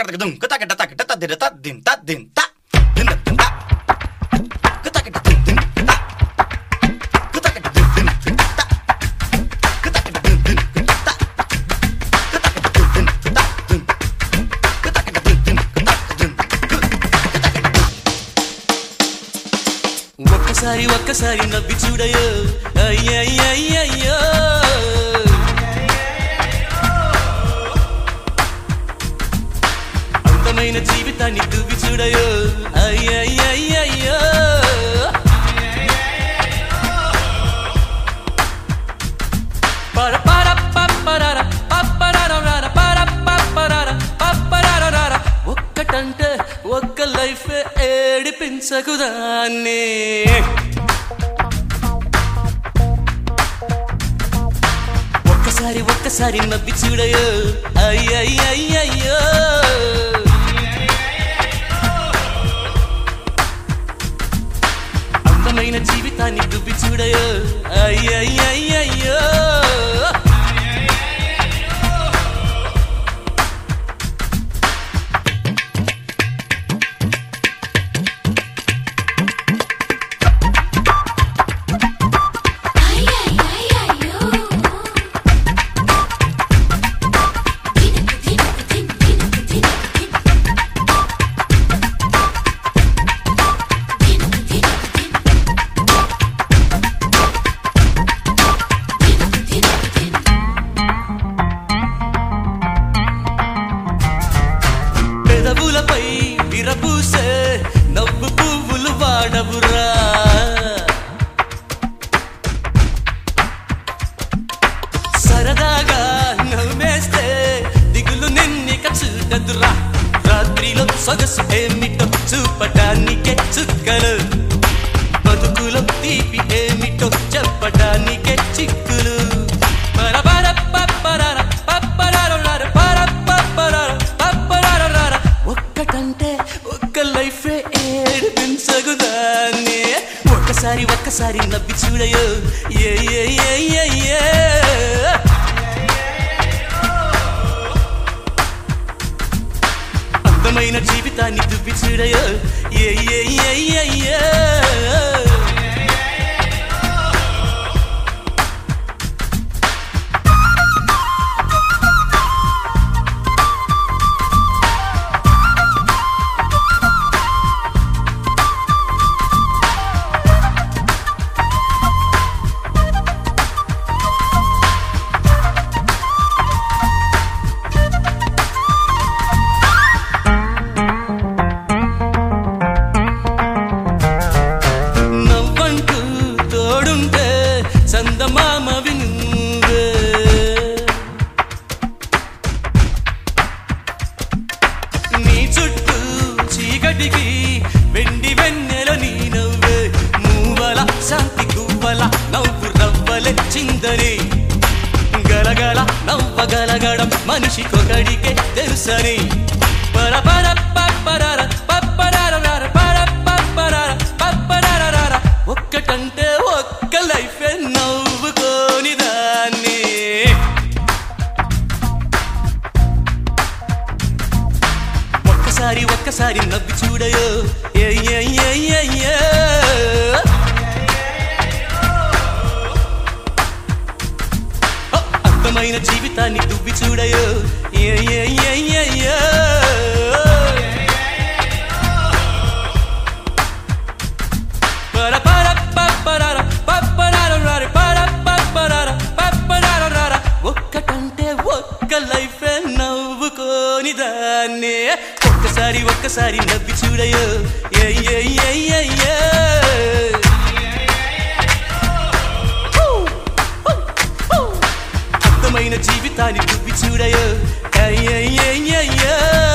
దుమ్ కుతకట తకట తదిర తద్దిం తద్దిం త దిన దిం త కుతకట దిం దిం త కుతకట దిం దిం దిం త కుతకట దిం దిం దిం త కుతకట దిం దిం త దిం కుతకట దిం దిం త దిం ఒక్కసారి ఒక్కసారి నవ్వి చూడయో అయ్యయ్యయ్యయ్యో అందమైన జీవితాన్ని దువ్వి చూడయో అయ్యయ్యయ్యయ్యో పర పర పప్పరర పప్పరరరర పర పప్పరర పప్పరరరర ఒక్కటంటే ఒక్క లైఫ్ ఏడిపించకుదాన్ని ఒక్కసారి ఒక్కసారి నవ్వి చూడయో అయ్యయ్యయ్యయ్యో అందమైన జీవితాన్ని దువ్వి చూడయో అయ్యయ్యయ్యయ్యో Ay, ay, ay, ay, oh. Tin, tin, tin, tin, tin, tin. Tin, tin, tin. Tin, tin, tin. పెదవులపై విరపూసే నవ్వు పువ్వులు వాడవురా సరదాగా నవ్వేస్తే దిగులు నిన్నిక చూడదురా రాత్రిలో సొగసు ఏమిటో చూపటానికే చుక్కలు బతుకులో తీపి ఏమిటో చెప్పటానికే చిక్కులు పరపర పప్పరర పప్పరరరర పర పప్పరర పప్పరరరర ఒక్కటంటే ఒక్క లైఫ్ ఏడిపించగుదాన్ని ఒక్కసారి ఒక్కసారి నవ్వి చూడయో ఏ ఏ ఏ ఏ ఏ అందమైన జీవితాన్ని దువ్వి చూడయో ఏ ఏ ఏ ఏ ఏ నవ్వంటూ తోడుంటే చందమామ వినువే నీ చుట్టూ చీకటికి వెండి వెన్నెల నీ నవ్వే మూవల శాంతి గువ్వల నవ్వు రవ్వలే చిందని గలగల నవ్వగలగడం మనిషికొకడికే తెలుసని పర పర పప్పరర పప్పరరరర పర పప్పరర పప్పరరరర ఒక్కటంటే ఒక్క లైఫ్ నవ్వుకోని దాన్ని ఒక్కసారి ఒక్కసారి నవ్వి చూడయో ఏ ఏ ఏ ఏ ఏ ఓ, అందమైన జీవితాన్ని దువ్వి చూడయో ఏ ఏ ఏ ఏ ఏ పర పర పప్పరర పప్పరరరర పర పప్పరర పప్పరరరర ఒక్కటంటే ఒక్క లైఫ్ నవ్వుకోని దాన్ని ఒక్కసారి ఒక్కసారి నవ్వి చూడయో ఏ ఏ ఏ ఏ ఏ అందమైన జీవితాన్ని దువ్వి చూడయో ఏ ఏ ఏ ఏ ఏ